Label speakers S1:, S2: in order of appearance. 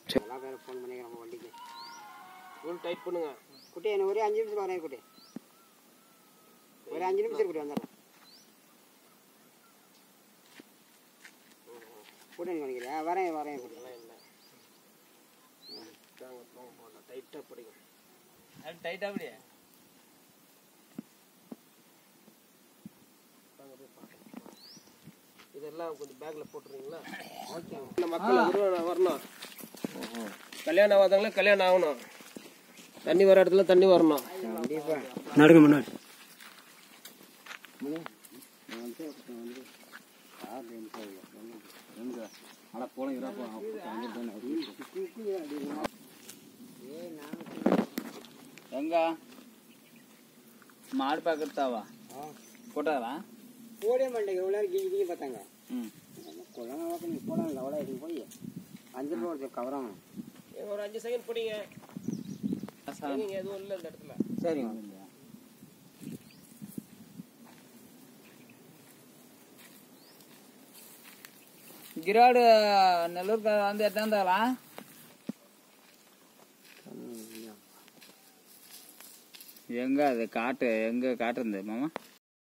S1: எல்லா பேரும் ஃபோன் பண்ணி நம்ம வண்டிக்கு
S2: ஃபுல் டைட் பண்ணுங்க
S1: குட்டி என்ன ஒரே அஞ்சு நிமிஷம் வரேன் குட்டி ஒரு அஞ்சு நிமிஷம் குட்டி வந்துடுறேன் கூட நீ நினைக்கிறியா வரேன் வரேன் குட்டி
S2: அதெல்லாம் இல்லை தாங்க போங்க போகலாம் டைட்டாக பிடிங்க
S3: அது டைட்டா அப்படியே
S2: வாங்க போய் பார்க்கலாம் இதெல்லாம் கொஞ்சம் பேக்கில் போட்டுறீங்களா ஓகே இந்த மக்கள் உருவம் வரணும் கல்யாணம் ஆகாதவங்களே கல்யாணம் ஆகணும் தண்ணி வர இடத்துல தண்ணி வரணும்
S1: கண்டிப்பா
S4: நடுங்க முன்னாடி
S3: எங்க மாடு பார்க்கறதாவா போட்டாரா
S1: போடே மாட்டேங்க எவ்வளோ நேரம் கீழ் கீழ் பார்த்தாங்க
S3: ம்
S1: குழந்தை பார்க்க நீ போடாங்க எவ்வளோ இது போய் அஞ்சு ரூபா ஒரு கவரம்
S2: ஏங்க, ஒரு அஞ்சு செகண்ட் பிடிங்க நீங்க எதுவும் இல்லை இந்த இடத்துல
S1: சரிங்க
S3: ಗಿರಾಡ್ ನೆಲ್ಲೂರ್ வந்து எட்டாந்தாங்களா எங்க அது காட்டு எங்க காட்டுறது மாமா